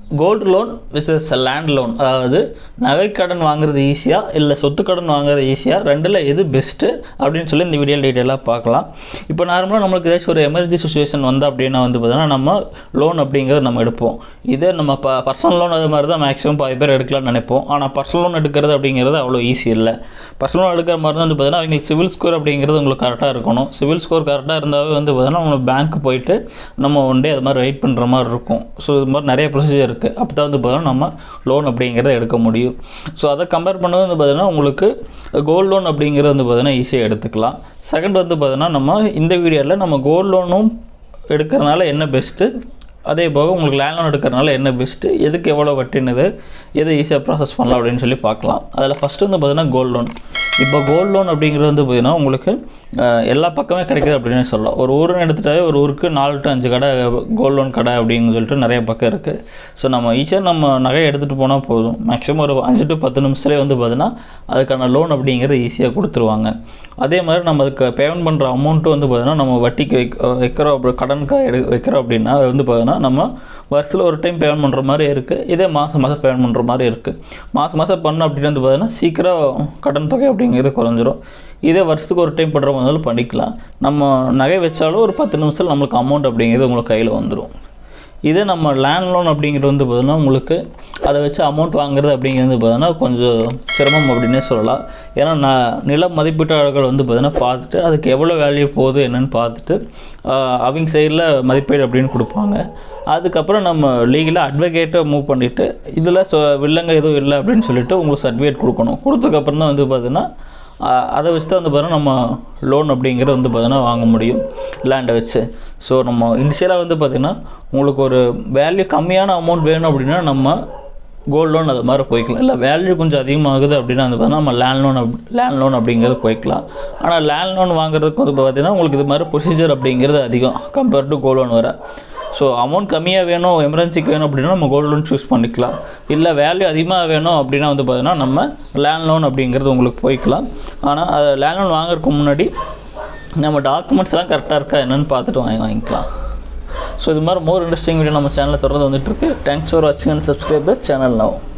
gold loan versus land loan அதாவது நகைக்கடன் வாங்குறது ஈஸியாக இல்லை சொத்து கடன் வாங்குறது ஈஸியாக ரெண்டில் எது பெஸ்ட்டு அப்படின்னு சொல்லி இந்த வீடியோ டீட்டெயிலாக பார்க்கலாம் இப்போ நார்மலாக நம்மளுக்கு ஏதாச்சும் ஒரு எமர்ஜென்சி சுச்சுவேஷன் வந்தால் அப்படின்னா வந்து பார்த்தீங்கன்னா நம்ம லோன் அப்படிங்கிறத நம்ம எடுப்போம் இதே நம்ம ப பர்சனல் லோன் அது மாதிரி தான் மேக்ஸிமம் பாதி பேர் எடுக்கலாம்னு நினைப்போம் ஆனால் பர்சனல் லோன் எடுக்கிறது அப்படிங்கிறது அவ்வளோ ஈஸி இல்லை பர்சனல் லோன் எடுக்கிற மாதிரி தான் வந்து பார்த்தீங்கன்னா அவங்களுக்கு சிவில் ஸ்கோர் அப்படிங்கிறது உங்களுக்கு கரெக்டாக இருக்கணும் சிவில் ஸ்கோர் கரெக்டாக இருந்தாவே வந்து பார்த்தீங்கன்னா நம்ம பேங்க் போயிட்டு நம்ம ஒன் டே அது மாதிரி வெயிட் பண்ணுற மாதிரி இருக்கும் ஸோ இது மாதிரி நிறைய ப்ரொசீஜர் இருக்குது அப்போ தான் வந்து பார்த்தீங்கன்னா நம்ம லோன் அப்படிங்கிறத எடுக்க முடியும் ஸோ அதை கம்பேர் பண்ணது வந்து பார்த்தீங்கன்னா உங்களுக்கு கோல்டு லோன் அப்படிங்கிறது வந்து பார்த்தீங்கன்னா ஈஸியாக எடுத்துக்கலாம் செகண்ட் வந்து பார்த்தீங்கன்னா நம்ம இந்த வீடியோவில் நம்ம கோல்டு லோனும் எடுக்கிறனால என்ன பெஸ்ட்டு அதே போக உங்களுக்கு லேண்ட் லோன் எடுக்கிறனால என்ன பெஸ்ட்டு எதுக்கு எவ்வளோ வட்டினுது எது ஈஸியாக ப்ராசஸ் பண்ணலாம் அப்படின்னு சொல்லி பார்க்கலாம் அதில் ஃபஸ்ட்டு வந்து பார்த்தீங்கன்னா கோல்டு லோன் இப்போ கோல்டு லோன் அப்படிங்கிறது வந்து பார்த்தீங்கன்னா உங்களுக்கு அஹ், எல்லா பக்கமே கிடைக்குது அப்படின்னு சொல்லலாம் ஒரு ஊருன்னு எடுத்துட்டாவே ஒரு ஊருக்கு நாலு டு அஞ்சு கடை கோல்டு லோன் கடை அப்படின்னு சொல்லிட்டு நிறைய பக்கம் இருக்குது ஸோ நம்ம ஈஸியாக நம்ம நகையை எடுத்துகிட்டு போனால் போதும் மேக்ஸிமம் ஒரு அஞ்சு டு பத்து நிமிஷத்துலேயே வந்து பார்த்தீங்கன்னா அதுக்கான லோன் அப்படிங்கிறது ஈஸியாக கொடுத்துருவாங்க அதே மாதிரி நம்ம அதுக்கு பேமெண்ட் பண்ணுற அமௌண்ட்டு வந்து பார்த்தீங்கன்னா நம்ம வட்டிக்கு வைக்க வைக்கிறோம் அப்படி கடனுக்காக எடு வைக்கிறோம் அப்படின்னா அது வந்து பார்த்தீங்கன்னா நம்ம வருஷத்தில் ஒரு டைம் பேமெண்ட் பண்ணுற மாதிரி இருக்குது இதே மாதம் மாதம் பேமெண்ட் பண்ணுற மாதிரி இருக்குது மாதம் மாதம் பண்ணோம் அப்படின்னு வந்து பார்த்தீங்கன்னா சீக்கிரம் கடன் தொகை அப்படிங்கிறது குறைஞ்சிரும் இதே வருஷத்துக்கு ஒரு டைம் பண்ணுற மாதிரி பண்ணிக்கலாம் நம்ம நகை வச்சாலும் ஒரு பத்து நிமிஷத்தில் நம்மளுக்கு அமௌண்ட் அப்படிங்கிறது உங்களுக்கு கையில் வந்துடும் இதே நம்ம லேண்ட் லோன் அப்படிங்கிறது வந்து பார்த்தீங்கன்னா உங்களுக்கு அதை வச்சு அமௌண்ட் வாங்குறது அப்படிங்கிறது வந்து பார்த்தீங்கன்னா கொஞ்சம் சிரமம் அப்படின்னே சொல்லலாம் ஏன்னா நான் நில மதிப்பீட்டாளர்கள் வந்து பார்த்தீங்கன்னா பார்த்துட்டு அதுக்கு எவ்வளோ வேல்யூ போகுது என்னன்னு பார்த்துட்டு ஆஹ், அவங்க சைடில் மதிப்பீடு அப்படின்னு கொடுப்பாங்க அதுக்கப்புறம் நம்ம லீகலாக அட்வொகேட்டை மூவ் பண்ணிவிட்டு இதில் சொ வில்லங்க எதுவும் இல்லை அப்படின்னு சொல்லிட்டு உங்களுக்கு சர்டிஃபிகேட் கொடுக்கணும் கொடுத்ததுக்கப்புறம் தான் வந்து பார்த்தீங்கன்னா ஆஹ் அதை வச்சு தான் வந்து பார்த்தீங்கன்னா நம்ம லோன் அப்படிங்கிறது வந்து பார்த்தீங்கன்னா வாங்க முடியும் லேண்டை வச்சு ஸோ நம்ம இனிஷியலாக வந்து பார்த்திங்கன்னா உங்களுக்கு ஒரு வேல்யூ கம்மியான அமௌண்ட் வேணும் அப்படின்னா நம்ம கோல்டு லோன் அது மாதிரி போய்க்கலாம் இல்லை வேல்யூ கொஞ்சம் அதிகமாகுது அப்படின்னா வந்து பார்த்தீங்கன்னா நம்ம லேண்ட் லோன் அப் லேண்ட் லோன் அப்படிங்கிறது போய்க்கலாம் ஆனால் லேண்ட் லோன் வாங்குறதுக்கு வந்து பார்த்தீங்கன்னா உங்களுக்கு இது மாதிரி ப்ரொசீஜர் அப்படிங்கிறது அதிகம் கம்பேர்ட் டு கோல்டு லோன் வர ஸோ அமௌண்ட் கம்மியாக வேணும் எமர்ஜென்சிக்கு வேணும் அப்படின்னா நம்ம கோல்டு லோன் சூஸ் பண்ணிக்கலாம் இல்லை வேல்யூ அதிகமாக வேணும் அப்படின்னா வந்து பார்த்தீங்கன்னா நம்ம லேண்ட் லோன் அப்படிங்கிறது உங்களுக்கு போய்க்கலாம் ஆனால் அது லேண்ட் லோன் வாங்குறதுக்கு முன்னாடி நம்ம டாக்குமெண்ட்ஸ்லாம் கரெக்டாக இருக்கா என்னன்னு பார்த்துட்டு வாங்கி வாங்கிக்கலாம் ஸோ இது மாதிரி மோர் இன்ட்ரெஸ்டிங் வீடியோ நம்ம சேனலில் தொடர்ந்து வந்துட்டுருக்கு தேங்க்ஸ் ஃபார் வாட்சிங் and subscribe the channel now